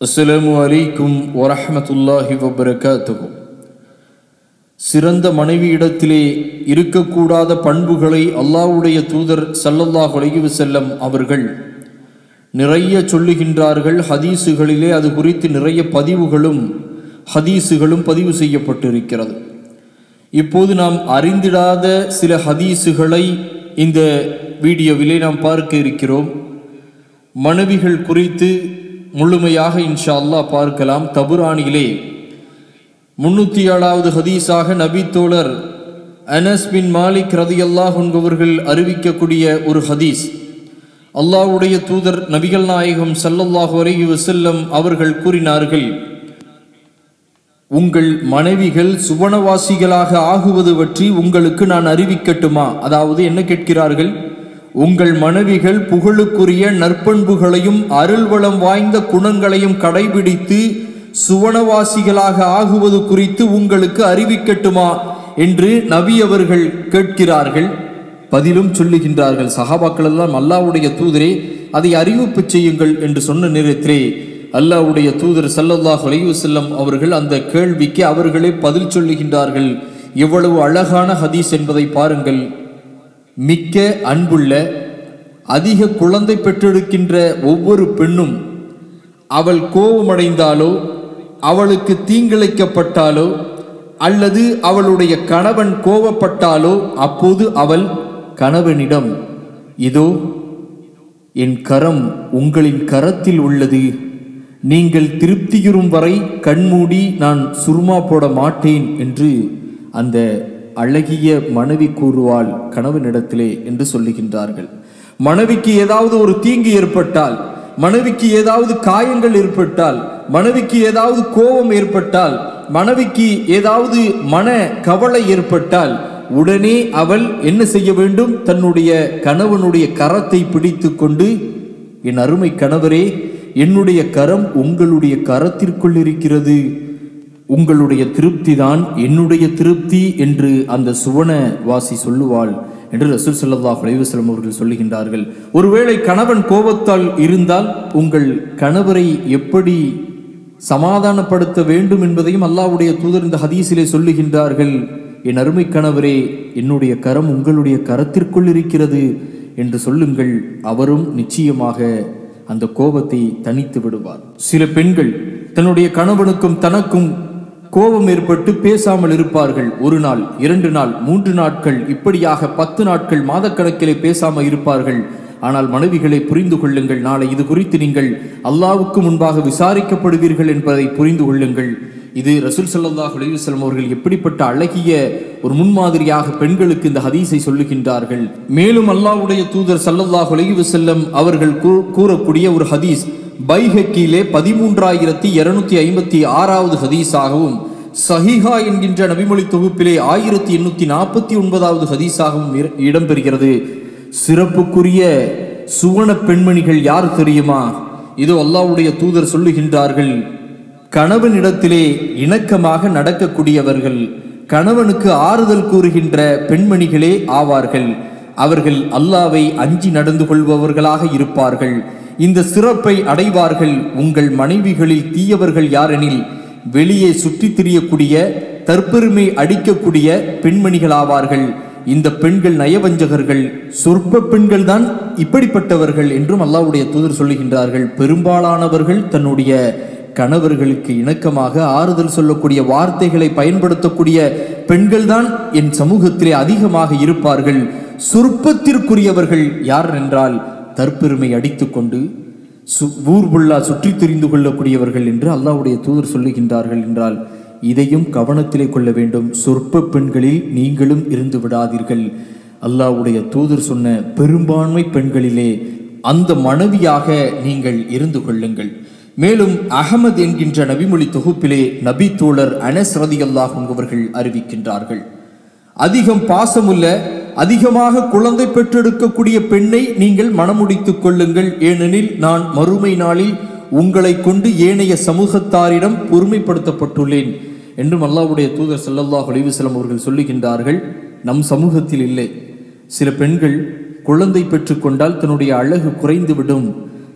அஸ்ஸலாமு அலைக்கும் வரஹ்மத்துல்லாஹி வபரகாத்துஹு சிறந்த மனைவியிடத்திலே இருக்கக்கூடாத பண்புகளை அல்லாஹ்வுடைய தூதர் ஸல்லல்லாஹு அலைஹி வஸல்லம் அவர்கள் நிறைய சொல்லுகின்றார்கள் ஹதீஸுகளிலே அது குறித்து நிறைய பதிவுகளும் ஹதீஸுகளும் பதிவு செய்யப்பட்டிருக்கிறது இப்போது நாம் அறிந்திடாத சில ஹதீஸுகளை இந்த வீடியோவிலே நாம் பார்க்க இருக்கிறோம் மனைவிகள் குறித்து முழுமையாக இன்ஷா அல்லாஹ் பார்க்கலாம் தபுரானிலே முன்னூற்றி ஏழாவது ஹதீஸாக நபி தோழர் அனஸ் பின் மாலிக் ரதி அல்லாஹ் என்பவர்கள் அறிவிக்கக்கூடிய ஒரு ஹதீஸ் அல்லாஹ்வுடைய தூதர் நபிகள் நாயகம் ஸல்லல்லாஹு அலைஹி வஸல்லம் அவர்கள் கூறினார்கள் உங்கள் மனைவிகள் சுவனவாசிகளாக ஆகுவது பற்றி உங்களுக்கு நான் அறிவிக்கட்டுமா அதாவது என்ன கேட்கிறார்கள் உங்கள் மனைவிகள் புகழுக்குரிய நற்பண்புகளையும் அருள்வளம் வாய்ந்த குணங்களையும் கடைபிடித்து சுவனவாசிகளாக ஆகுவது குறித்து உங்களுக்கு அறிவிக்கட்டுமா என்று நபி அவர்கள் கேட்கிறார்கள் பதிலும் சொல்லுகின்றார்கள் சஹாபாக்கள் எல்லாம் அல்லாவுடைய தூதரே அதை அறிவிப்பு செய்யுங்கள் என்று சொன்ன நேரத்திலே அல்லாவுடைய தூதர் சல்லல்லாஹ் அலையுசல்லம் அவர்கள் அந்த கேள்விக்கு அவர்களே பதில் சொல்லுகின்றார்கள் எவ்வளவு அழகான ஹதீஸ் என்பதை பாருங்கள் மிக்க அன்புள்ள அதிக குழந்தை பெற்றெடுக்கின்ற ஒவ்வொரு பெண்ணும் அவள் கோபமடைந்தாலோ அவளுக்கு தீங்கிழைக்கப்பட்டாலோ அல்லது அவளுடைய கணவன் கோபப்பட்டாலோ அப்போது அவள் கணவனிடம் இதோ என் கரம் உங்களின் கரத்தில் உள்ளது நீங்கள் திருப்தியுறும் வரை கண்மூடி நான் சுருமா போட மாட்டேன் என்று அந்த அழகிய மனைவி கூறுவாள் கணவனிடத்திலே என்று சொல்லுகின்றார்கள் மனைவிக்கு ஏதாவது ஒரு தீங்கு ஏற்பட்டால் மனைவிக்கு ஏதாவது காயங்கள் ஏற்பட்டால் மனைவிக்கு ஏதாவது கோபம் ஏற்பட்டால் மனைவிக்கு ஏதாவது மன கவலை ஏற்பட்டால் உடனே அவள் என்ன செய்ய வேண்டும் தன்னுடைய கணவனுடைய கரத்தை பிடித்து கொண்டு என் அருமை கணவரே என்னுடைய கரம் உங்களுடைய கரத்திற்குள் இருக்கிறது உங்களுடைய திருப்தி தான் என்னுடைய திருப்தி என்று அந்த சுவன வாசி சொல்லுவாள் என்று ரசூல் சல்லாஹ் அலைவசலம் அவர்கள் சொல்லுகின்றார்கள் ஒருவேளை கணவன் கோபத்தால் இருந்தால் உங்கள் கணவரை எப்படி சமாதானப்படுத்த வேண்டும் என்பதையும் அல்லாவுடைய தூதர் இந்த ஹதீஸிலே சொல்லுகின்றார்கள் என் அருமை கணவரே என்னுடைய கரம் உங்களுடைய கரத்திற்குள் இருக்கிறது என்று சொல்லுங்கள் அவரும் நிச்சயமாக அந்த கோபத்தை தனித்து விடுவார் சில பெண்கள் தன்னுடைய கணவனுக்கும் தனக்கும் கோபம் ஏற்பட்டு பேசாமல் இருப்பார்கள் ஒரு நாள் இரண்டு நாள் மூன்று நாட்கள் இப்படியாக பத்து நாட்கள் மாதக்கணக்கிலே பேசாமல் இருப்பார்கள் ஆனால் மனைவிகளை புரிந்து கொள்ளுங்கள் நாளை இது குறித்து நீங்கள் அல்லாவுக்கு முன்பாக விசாரிக்கப்படுவீர்கள் என்பதை புரிந்து கொள்ளுங்கள் இது ரசூல் சல்லாஹ் அலிவசலம் அவர்கள் எப்படிப்பட்ட அழகிய ஒரு முன்மாதிரியாக பெண்களுக்கு இந்த ஹதீஸை சொல்லுகின்றார்கள் மேலும் அல்லாவுடைய தூதர் சல்லல்லாஹ் அலிவசல்லம் அவர்கள் கூறக்கூடிய ஒரு ஹதீஸ் பைஹக்கிலே பதிமூன்றாயிரத்தி இருநூத்தி ஐம்பத்தி ஆறாவது ஹதீஸாகவும் சஹிஹா என்கின்ற நபிமொழி தொகுப்பிலே ஆயிரத்தி எண்ணூத்தி நாற்பத்தி ஒன்பதாவது ஹதீஸாகவும் இடம்பெறுகிறது சிறப்புக்குரிய சுவன பெண்மணிகள் யார் தெரியுமா இதோ அல்லாவுடைய தூதர் சொல்லுகின்றார்கள் கணவனிடத்திலே இணக்கமாக நடக்கக்கூடியவர்கள் கணவனுக்கு ஆறுதல் கூறுகின்ற பெண்மணிகளே ஆவார்கள் அவர்கள் அல்லாவை அஞ்சி நடந்து கொள்பவர்களாக இருப்பார்கள் இந்த சிறப்பை அடைவார்கள் உங்கள் மனைவிகளில் தீயவர்கள் யாரெனில் வெளியே சுற்றித் திரியக்கூடிய தற்பெருமை அடிக்கக்கூடிய பெண்மணிகள் ஆவார்கள் இந்த பெண்கள் நயவஞ்சகர்கள் சொற்ப பெண்கள் தான் இப்படிப்பட்டவர்கள் என்றும் அல்லாவுடைய தூதர் சொல்லுகின்றார்கள் பெரும்பாலானவர்கள் தன்னுடைய கணவர்களுக்கு இணக்கமாக ஆறுதல் சொல்லக்கூடிய வார்த்தைகளை பயன்படுத்தக்கூடிய பெண்கள்தான் என் சமூகத்திலே அதிகமாக இருப்பார்கள் சொற்பத்திற்குரியவர்கள் யார் என்றால் தற்பெருமை அடித்துக்கொண்டு சு ஊர்புள்ளா சுற்றி தெரிந்து கொள்ளக்கூடியவர்கள் என்று அல்லாவுடைய தூதர் சொல்லுகின்றார்கள் என்றால் இதையும் கவனத்திலே கொள்ள வேண்டும் சொற்ப பெண்களில் நீங்களும் இருந்து விடாதீர்கள் அல்லாவுடைய தூதர் சொன்ன பெரும்பான்மை பெண்களிலே அந்த மனைவியாக நீங்கள் இருந்து கொள்ளுங்கள் மேலும் அகமது என்கின்ற நபிமொழி தொகுப்பிலே நபி தோழர் அனஸ் ரதி அல்லாஹ் என்பவர்கள் அறிவிக்கின்றார்கள் அதிகம் பாசமுள்ள அதிகமாக குழந்தை பெற்றெடுக்கக்கூடிய பெண்ணை நீங்கள் மனமுடித்துக் கொள்ளுங்கள் ஏனெனில் நான் மறுமை நாளில் உங்களை கொண்டு ஏனைய சமூகத்தாரிடம் பொறுமைப்படுத்தப்பட்டுள்ளேன் என்றும் அல்லாவுடைய தூதர் சல்லல்லாஹ் அலிவசலம் அவர்கள் சொல்லுகின்றார்கள் நம் சமூகத்தில் இல்லை சில பெண்கள் குழந்தை பெற்றுக்கொண்டால் தன்னுடைய அழகு குறைந்துவிடும்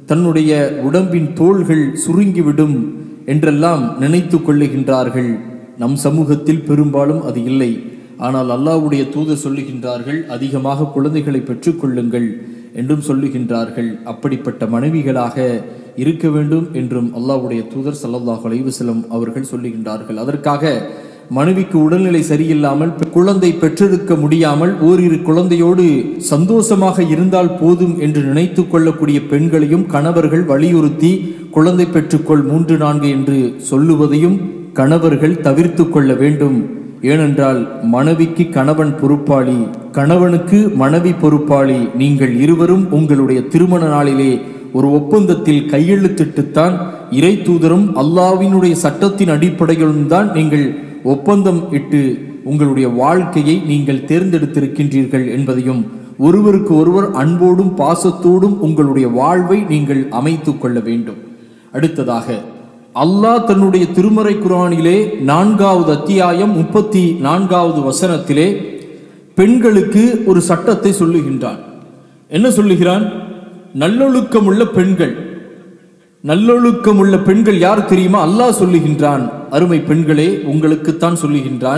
தன்னுடைய உடம்பின் தோள்கள் சுருங்கிவிடும் என்றெல்லாம் நினைத்து கொள்ளுகின்றார்கள் நம் சமூகத்தில் பெரும்பாலும் அது இல்லை ஆனால் அல்லாஹ்வுடைய தூதர் சொல்லுகின்றார்கள் அதிகமாக குழந்தைகளை பெற்றுக்கொள்ளுங்கள் என்றும் சொல்லுகின்றார்கள் அப்படிப்பட்ட மனைவிகளாக இருக்க வேண்டும் என்றும் அல்லாஹ்வுடைய தூதர் ஸல்லல்லாஹு அலைஹி வஸல்லம் அவர்கள் சொல்லுகின்றார்கள் அதற்காக மனைவிக்கு உடல்நிலை சரியில்லாமல் பெ- குழந்தை பெற்றெடுக்க முடியாமல் ஓரிரு குழந்தையோடு சந்தோஷமாக இருந்தால் போதும் என்று நினைத்து கொள்ளக்கூடிய பெண்களையும் கணவர்கள் வலியுறுத்தி குழந்தை பெற்றுக்கொள் மூன்று நான்கு என்று சொல்லுவதையும் கணவர்கள் தவிர்த்து கொள்ள வேண்டும் ஏனென்றால் மனைவிக்கு கணவன் பொறுப்பாளி கணவனுக்கு மனைவி பொறுப்பாளி நீங்கள் இருவரும் உங்களுடைய திருமண நாளிலே ஒரு ஒப்பந்தத்தில் கையெழுத்திட்டுத்தான் இறை தூதரும் அல்லாவினுடைய சட்டத்தின் அடிப்படையிலும் தான் நீங்கள் ஒப்பந்தம் இட்டு உங்களுடைய வாழ்க்கையை நீங்கள் தேர்ந்தெடுத்திருக்கின்றீர்கள் என்பதையும் ஒருவருக்கு ஒருவர் அன்போடும் பாசத்தோடும் உங்களுடைய வாழ்வை நீங்கள் அமைத்துக் கொள்ள வேண்டும் அடுத்ததாக அல்லாஹ் தன்னுடைய திருமறை குரானிலே நான்காவது அத்தியாயம் முப்பத்தி நான்காவது வசனத்திலே பெண்களுக்கு ஒரு சட்டத்தை சொல்லுகின்றான் என்ன சொல்லுகிறான் நல்லொழுக்கமுள்ள பெண்கள் நல்லொழுக்கமுள்ள பெண்கள் யார் தெரியுமா அல்லாஹ் சொல்லுகின்றான் அருமை பெண்களே உங்களுக்குத்தான் சொல்லுகின்றான்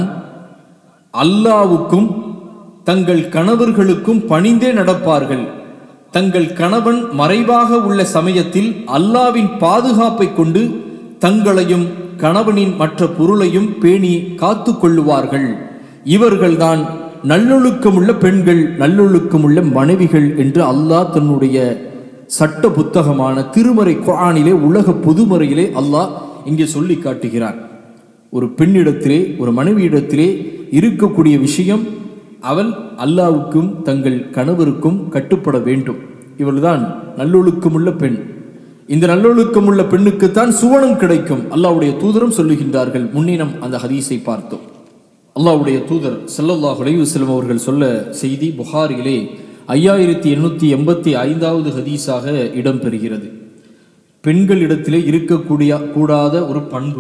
அல்லாவுக்கும் தங்கள் கணவர்களுக்கும் பணிந்தே நடப்பார்கள் தங்கள் கணவன் மறைவாக உள்ள சமயத்தில் அல்லாவின் பாதுகாப்பை கொண்டு தங்களையும் கணவனின் மற்ற பொருளையும் பேணி காத்து கொள்ளுவார்கள் இவர்கள்தான் நல்லொழுக்கமுள்ள பெண்கள் நல்லொழுக்கமுள்ள மனைவிகள் என்று அல்லாஹ் தன்னுடைய சட்ட புத்தகமான திருமறை குரானிலே உலக பொதுமறையிலே அல்லாஹ் இங்கே சொல்லி காட்டுகிறான் ஒரு பெண்ணிடத்திலே ஒரு மனைவியிடத்திலே இருக்கக்கூடிய விஷயம் அவள் அல்லாவுக்கும் தங்கள் கணவருக்கும் கட்டுப்பட வேண்டும் இவள்தான் நல்லொழுக்கமுள்ள பெண் இந்த நல்லொழுக்கமுள்ள பெண்ணுக்குத்தான் சுவனம் கிடைக்கும் அல்லாஹ்வுடைய தூதரும் சொல்லுகின்றார்கள் முன்னினம் அந்த ஹதீஸை பார்த்தோம் அல்லாஹ்வுடைய தூதர் ஸல்லல்லாஹு அலைஹி வஸல்லம் அவர்கள் சொல்ல செய்தி புகாரிலே ஐயாயிரத்தி எண்ணூற்றி எண்பத்தி ஐந்தாவது ஹதீஸாக இடம்பெறுகிறது பெண்களிடத்திலே இருக்கக்கூடிய கூடாத ஒரு பண்பு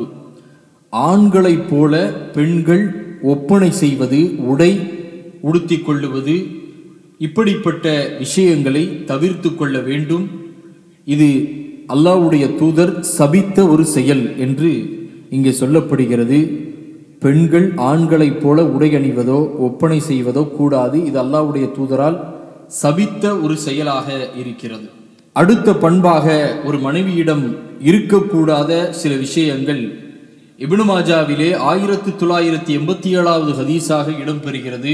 ஆண்களைப் போல பெண்கள் ஒப்பனை செய்வது உடை உடுத்திக் கொள்ளுவது இப்படிப்பட்ட விஷயங்களை தவிர்த்து கொள்ள வேண்டும் இது அல்லாஹ்வுடைய தூதர் சபித்த ஒரு செயல் என்று இங்கே சொல்லப்படுகிறது பெண்கள் ஆண்களைப் போல உடை அணிவதோ ஒப்பனை செய்வதோ கூடாது இது அல்லாஹ்வுடைய தூதரால் சபித்த ஒரு செயலாக இருக்கிறது அடுத்த பண்பாக ஒரு மனைவியிடம் இருக்கக்கூடாத சில விஷயங்கள் இப்னு மாஜாவிலே ஆயிரத்தி தொள்ளாயிரத்தி எண்பத்தி ஏழாவது ஹதீஸாக இடம்பெறுகிறது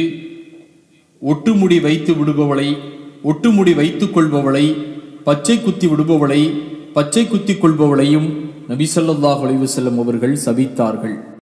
ஒட்டுமுடி வைத்து விடுபவளை ஒட்டுமுடி வைத்துக் கொள்பவளை பச்சை குத்தி விடுபவளை பச்சை குத்தி கொள்பவளையும் நபி ஸல்லல்லாஹு அலைஹி வஸல்லம் அவர்கள் சபித்தார்கள்